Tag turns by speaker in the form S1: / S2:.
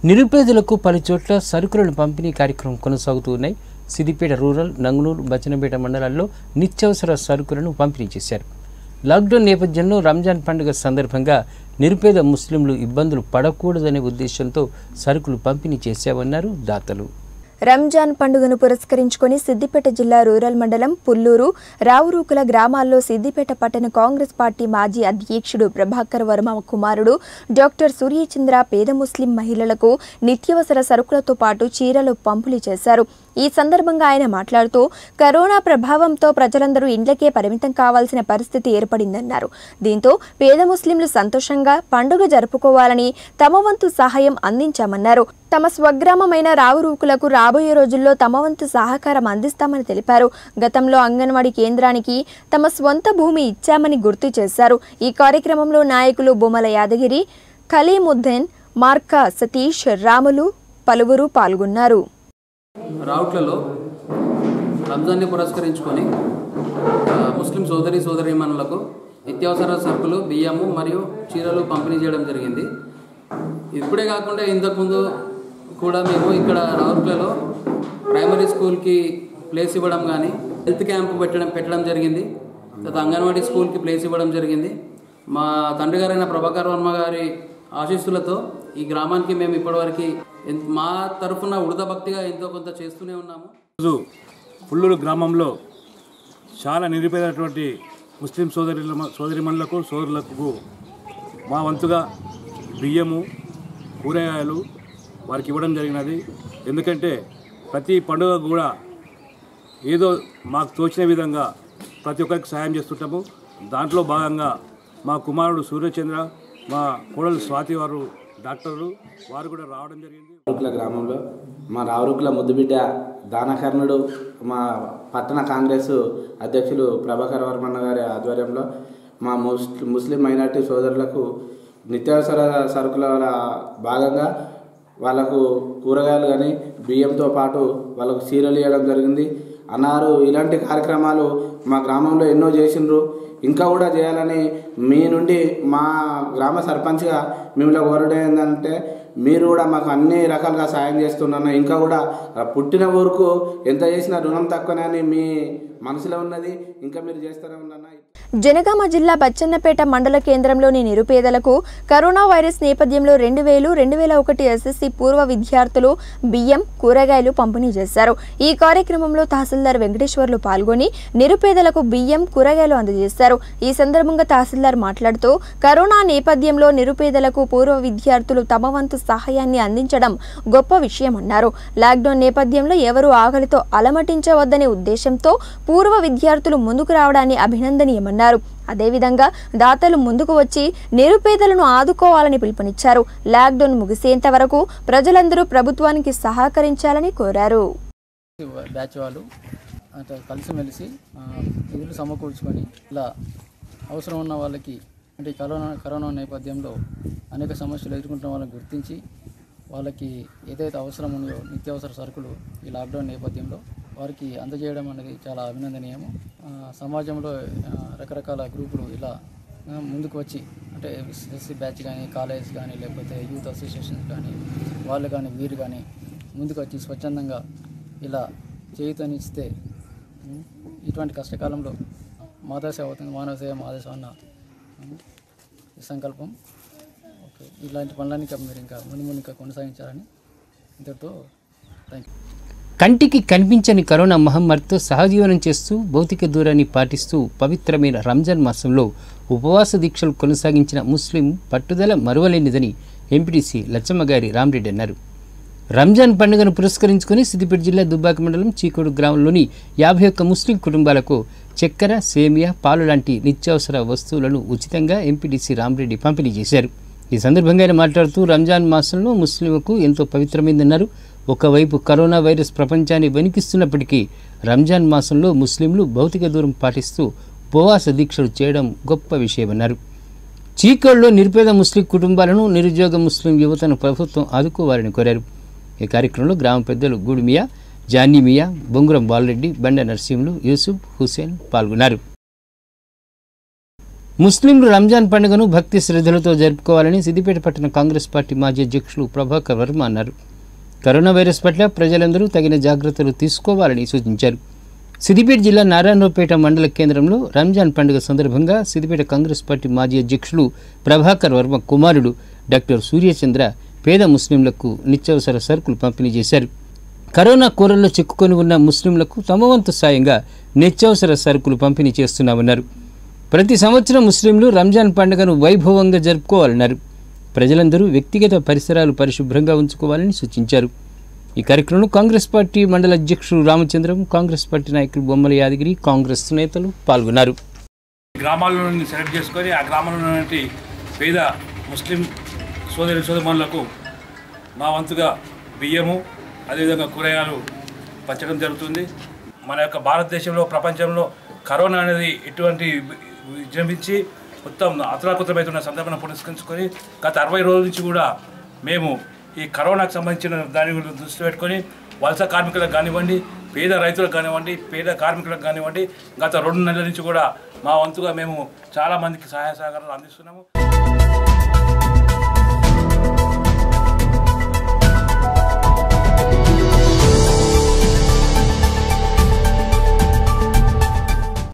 S1: నిరుపేదలకు పలు చోట్ల సరుకులను పంపిణీ కార్యక్రమం కొనసాగుతూ ఉన్నాయి సిద్దిపేట రూరల్ నంగునూరు బచ్చనపేట మండలాల్లో నిత్యావసర సరుకులను పంపిణీ చేశారు లాక్డౌన్ నేపథ్యంలో రంజాన్ పండుగ సందర్భంగా నిరుపేద ముస్లింలు ఇబ్బందులు పడకూడదనే ఉద్దేశంతో సరుకులు పంపిణీ చేశామన్నారు దాతలు
S2: రంజాన్ పండుగను పురస్కరించుకొని సిద్దిపేట జిల్లా రూరల్ మండలం పుల్లూరు రావురూకుల గ్రామాల్లో సిద్దిపేట పట్టణ కాంగ్రెస్ పార్టీ మాజీ అధ్యక్షుడు ప్రభాకర్ వర్మ కుమారుడు డాక్టర్ సూర్యచంద్ర పేద ముస్లిం మహిళలకు నిత్యావసర సరుకులతో పాటు చీరలు పంపిణీ చేశారు ఈ సందర్భంగా ఆయన మాట్లాడుతూ కరోనా ప్రభావంతో ప్రజలందరూ ఇండ్లకే పరిమితం కావాల్సిన పరిస్థితి ఏర్పడిందన్నారు దీంతో పేద ముస్లింలు సంతోషంగా పండుగ జరుపుకోవాలని తమ వంతు సహాయం అందించామన్నారు తమ స్వగ్రామమైన రావురూకులకు రాబోయే రోజుల్లో తమ వంతు సహకారం అందిస్తామని తెలిపారు గతంలో అంగన్వాడీ కేంద్రానికి తమ స్వంత భూమి ఇచ్చామని గుర్తు చేశారు ఈ కార్యక్రమంలో నాయకులు బొమ్మల యాదగిరి ఖలీముద్దీన్ మార్కా సతీష్ రాములు పలువురు పాల్గొన్నారు
S3: రౌట్లలో రంజాన్ని పురస్కరించుకొని ఆ, ముస్లిం సోదరి సోదరీమణులకు నిత్యావసర సరుకులు బియ్యము మరియు చీరలు పంపిణీ చేయడం జరిగింది ఇప్పుడే కాకుండా ఇంతకుముందు కూడా మేము ఇక్కడ రౌట్లలో ప్రైమరీ స్కూల్కి ప్లేస్ ఇవ్వడం కానీ హెల్త్ క్యాంప్ పెట్టడం పెట్టడం జరిగింది తర్వాత అంగన్వాడీ స్కూల్కి ప్లేస్ ఇవ్వడం జరిగింది మా తండ్రి గారైన ప్రభాకర్ వర్మ గారి ఆశీస్సులతో ఈ గ్రామానికి మేము ఇప్పటివరకు ఎన్- మా తరఫున ఉడత భక్తిగా ఎంతో కొంత చేస్తూనే ఉన్నాము
S4: రోజు పుల్లూరు గ్రామంలో చాలా నిరుపేదటువంటి ముస్లిం సోదరి సోదరిమణులకు సోదరులకు మా వంతుగా బియ్యము కూరగాయలు వారికి ఇవ్వడం జరిగినది ఎందుకంటే ప్రతి పండుగ కూడా ఏదో మాకు తోచిన విధంగా ప్రతి ఒక్కరికి సహాయం చేస్తుంటాము దాంట్లో భాగంగా మా కుమారుడు సూర్యచంద్ర మా కోడలు స్వాతి వారు డాక్టర్లు వారు కూడా రావడం జరిగింది
S5: రావురుకుల గ్రామంలో మా రావురుకుల ముద్దుబిడ్డ దానకర్ణుడు మా పట్టణ కాంగ్రెస్ అధ్యక్షులు ప్రభాకర్ వర్మన్న గారి ఆధ్వర్యంలో మా ముస్ ముస్లిం మైనార్టీ సోదరులకు నిత్యావసర సరుకుల భాగంగా వాళ్ళకు కూరగాయలు కానీ బియ్యంతో పాటు వాళ్ళకు చీరలు ఇవ్వడం జరిగింది అన్నారు ఇలాంటి కార్యక్రమాలు మా గ్రామంలో ఎన్నో చేసిండ్రు ఇంకా కూడా చేయాలని మీ నుండి మా గ్రామ సర్పంచ్గా మిమ్మల్ని కోరడం ఏంటంటే మీరు కూడా మాకు అన్ని రకాలుగా సాయం చేస్తున్నాను ఇంకా కూడా పుట్టిన ఊరుకు ఎంత చేసినా రుణం తక్కువనే అని మీ మనసులో ఉన్నది ఇంకా మీరు చేస్తూనే ఉన్నాను
S2: జనగామ జిల్లా బచ్చన్నపేట మండల కేంద్రంలోని నిరుపేదలకు కరోనా వైరస్ నేపథ్యంలో రెండు వేలు రెండు వేల ఒకటి ఎస్ఎస్సి పూర్వ విద్యార్థులు బియ్యం కూరగాయలు పంపిణీ చేశారు ఈ కార్యక్రమంలో తహసీల్దార్ వెంకటేశ్వర్లు పాల్గొని నిరుపేదలకు బియ్యం కూరగాయలు అందజేశారు ఈ సందర్భంగా తహసీల్దార్ మాట్లాడుతూ కరోనా నేపథ్యంలో నిరుపేదలకు పూర్వ విద్యార్థులు తమ వంతు సహాయాన్ని అందించడం గొప్ప విషయమన్నారు లాక్డౌన్ నేపథ్యంలో ఎవరూ ఆకలితో అలమటించవద్దనే ఉద్దేశంతో పూర్వ విద్యార్థులు ముందుకు రావడాన్ని అభినందనీయమన్నారు అదేవిధంగా దాతలు ముందుకు వచ్చి నిరుపేదలను ఆదుకోవాలని పిలుపునిచ్చారు లాక్డౌన్ ముగిసేంత వరకు ప్రజలందరూ ప్రభుత్వానికి సహకరించాలని కోరారు
S6: బ్యాచ్ వాళ్ళు అంటే కలిసిమెలిసి ఆ, నిధులు సమకూర్చుకొని ఇలా అవసరం ఉన్న వాళ్ళకి అంటే ఈ కరోనా కరోనా నేపథ్యంలో అనేక సమస్యలు ఎదుర్కొంటున్న వాళ్ళని గుర్తించి వాళ్ళకి ఏదైతే అవసరం ఉన్నాయో నిత్యావసర సరుకులు ఈ లాక్డౌన్ నేపథ్యంలో వారికి అందజేయడం అనేది చాలా అభినందనీయము ఆ, సమాజంలో ఆ, రకరకాల గ్రూపులు ఇలా ఆ, ముందుకు వచ్చి అంటే ఎస్సీ బ్యాచ్ కానీ కాలేజ్ కానీ లేకపోతే యూత్ అసోసియేషన్స్ కానీ వాళ్ళు కానీ వీరు కానీ ముందుకు వచ్చి స్వచ్ఛందంగా ఇలా చేయుతనిస్తే ఉం, ఇటువంటి కష్టకాలంలో మాధవ సేవ అవుతుంది మానవ సేవ మాధవ సేవ అన్న ఉం, ఈ సంకల్పం ఓకే ఇలాంటి పనులన్నీ ఇంకా మీరు ఇంకా ముందు ముందు ఇంకా కొనసాగించాలని ఇంతటితో థ్యాంక్ యూ
S1: కంటికి కనిపించని కరోనా మహమ్మారితో సహజీవనం చేస్తూ భౌతిక దూరాన్ని పాటిస్తూ పవిత్రమైన రంజాన్ మాసంలో ఉపవాస దీక్షలు కొనసాగించిన ముస్లిం పట్టుదల మరువలేనిదని ఎంపీటీసీ లచ్చమ్మగారి రామరెడ్డి అన్నారు రంజాన్ పండుగను పురస్కరించుకుని సిద్దిపేట జిల్లా దుబ్బాక మండలం చీకోడు గ్రామంలోని యాభై ఒక్క ముస్లిం కుటుంబాలకు చక్కెర సేమియా పాలు లాంటి నిత్యావసర వస్తువులను ఉచితంగా ఎంపీటీసీ రామరెడ్డి పంపిణీ చేశారు ఈ సందర్భంగా ఆయన మాట్లాడుతూ రంజాన్ మాసంలో ముస్లింలకు ఎంతో పవిత్రమైందన్నారు ఒకవైపు కరోనా వైరస్ ప్రపంచాన్ని వణికిస్తున్నప్పటికీ రంజాన్ మాసంలో ముస్లింలు భౌతిక దూరం పాటిస్తూ ఉపవాస దీక్షలు చేయడం గొప్ప విషయమన్నారు చీకోడ్లో నిరుపేద ముస్లిం కుటుంబాలను నిరుద్యోగ ముస్లిం యువతను ప్రభుత్వం ఆదుకోవాలని కోరారు ఈ కార్యక్రమంలో గ్రామ పెద్దలు గూడిమియా జానీమియా బొంగురం బాలరెడ్డి బండ నరసింహులు యూసుఫ్ హుసేన్ పాల్గొన్నారు ముస్లింలు రంజాన్ పండుగను భక్తి శ్రద్ధలతో జరుపుకోవాలని సిద్దిపేట పట్టణ కాంగ్రెస్ పార్టీ మాజీ అధ్యక్షులు ప్రభాకర్ వర్మ అన్నారు కరోనా వైరస్ పట్ల ప్రజలందరూ తగిన జాగ్రత్తలు తీసుకోవాలని సూచించారు సిద్దిపేట జిల్లా నారాయణరావుపేట మండల కేంద్రంలో రంజాన్ పండుగ సందర్భంగా సిద్దిపేట కాంగ్రెస్ పార్టీ మాజీ అధ్యక్షులు ప్రభాకర్ వర్మ కుమారుడు డాక్టర్ సూర్యచంద్ర పేద ముస్లింలకు నిత్యావసర సరుకులు పంపిణీ చేశారు కరోనా కూరల్లో చిక్కుకొని ఉన్న ముస్లింలకు తమ వంతు సాయంగా నిత్యావసర సరుకులు పంపిణీ చేస్తున్నామన్నారు ప్రతి సంవత్సరం ముస్లింలు రంజాన్ పండుగను వైభవంగా జరుపుకోవాలన్నారు ప్రజలందరూ వ్యక్తిగత పరిసరాలు పరిశుభ్రంగా ఉంచుకోవాలని సూచించారు ఈ కార్యక్రమంలో కాంగ్రెస్ పార్టీ మండల అధ్యక్షుడు రామచంద్రం కాంగ్రెస్ పార్టీ నాయకులు బొమ్మల యాదగిరి కాంగ్రెస్ నేతలు పాల్గొన్నారు
S4: గ్రామాల నుండి సెలెక్ట్ చేసుకొని ఆ గ్రామంలో ఉన్నటువంటి పేద ముస్లిం సోదరి సోదరులకు మా వంతుగా బియ్యము అదేవిధంగా కూరగాయలు పంచడం జరుగుతుంది మన యొక్క భారతదేశంలో ప్రపంచంలో కరోనా అనేది ఎటువంటి విజృంభించి మొత్తం అతలాకుతలమవుతున్న సందర్భాన్ని పురస్కరించుకొని గత అరవై రోజుల నుంచి కూడా మేము ఈ కరోనాకు సంబంధించిన దాని గురించి దృష్టి పెట్టుకొని వలస కార్మికులకు కానివ్వండి పేద రైతులకు కానివ్వండి పేద కార్మికులకు కానివ్వండి గత రెండు నెలల నుంచి కూడా మా వంతుగా మేము చాలామందికి సహాయ సహకారాలు అందిస్తున్నాము